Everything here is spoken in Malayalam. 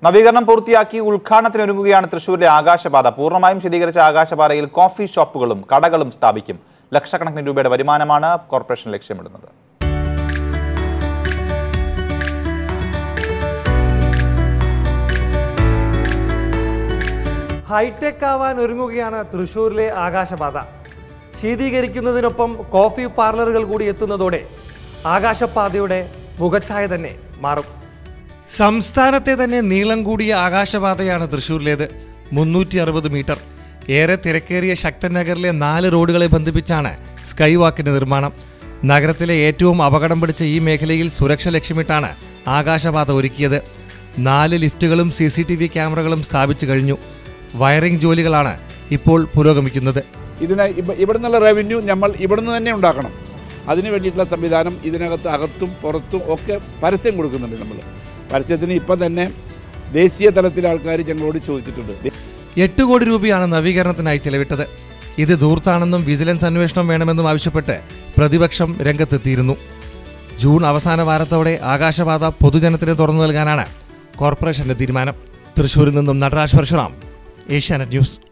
നവീകരണം പൂർത്തിയാക്കി ഉദ്ഘാടനത്തിനൊരുങ്ങുകയാണ് തൃശൂരിലെ ആകാശപാത പൂർണ്ണമായും ശീതീകരിച്ച ആകാശപാതയിൽ കോഫി ഷോപ്പുകളും കടകളും സ്ഥാപിക്കും ലക്ഷക്കണക്കിന് രൂപയുടെ വരുമാനമാണ് കോർപ്പറേഷൻ ലക്ഷ്യമിടുന്നത് ഹൈടെക് ആവാൻ ഒരുങ്ങുകയാണ് തൃശൂരിലെ ആകാശപാത ശീതീകരിക്കുന്നതിനൊപ്പം കോഫി പാർലറുകൾ കൂടി എത്തുന്നതോടെ ആകാശപാതയുടെ മുഖച്ഛായ തന്നെ മാറും സംസ്ഥാനത്തെ തന്നെ നീളം കൂടിയ ആകാശപാതയാണ് തൃശൂരിലേത് മുന്നൂറ്റി അറുപത് മീറ്റർ ഏറെ തിരക്കേറിയ ശക്തൻ നഗറിലെ നാല് റോഡുകളെ ബന്ധിപ്പിച്ചാണ് സ്കൈ വാക്കിന്റെ നിർമ്മാണം നഗരത്തിലെ ഏറ്റവും അപകടം പിടിച്ച ഈ മേഖലയിൽ സുരക്ഷ ലക്ഷ്യമിട്ടാണ് ആകാശപാത ഒരുക്കിയത് നാല് ലിഫ്റ്റുകളും സി സി ടി വി ക്യാമറകളും സ്ഥാപിച്ചു കഴിഞ്ഞു വയറിംഗ് ജോലികളാണ് ഇപ്പോൾ പുരോഗമിക്കുന്നത് ഇതിന് ഇവ- ഇവിടെ നിന്നുള്ള റവന്യൂ നമ്മൾ ഇവിടെ നിന്ന് തന്നെ ഉണ്ടാക്കണം അതിന് വേണ്ടിയിട്ടുള്ള സംവിധാനം ഇതിനകത്ത് അകത്തും പുറത്തും ഒക്കെ പരസ്യം കൊടുക്കുന്നുണ്ട് നമ്മൾ പരസ്യത്തിന് ഇപ്പം തന്നെ ദേശീയ തലത്തിലെ ആൾക്കാർ ഞങ്ങളോട് ചോദിച്ചിട്ടുണ്ട് എട്ട് കോടി രൂപയാണ് നവീകരണത്തിനായി ചെലവിട്ടത് ഇത് ധൂർത്താണെന്നും വിജിലൻസ് അന്വേഷണം വേണമെന്നും ആവശ്യപ്പെട്ട് പ്രതിപക്ഷം രംഗത്തെത്തിയിരുന്നു ജൂൺ അവസാന വാരത്തോടെ ആകാശപാത പൊതുജനത്തിന് തുറന്നു നൽകാനാണ് കോർപ്പറേഷന്റെ തീരുമാനം തൃശൂരിൽ നിന്നും നടരാജ് പരശുറാം ഏഷ്യാനെറ്റ് ന്യൂസ്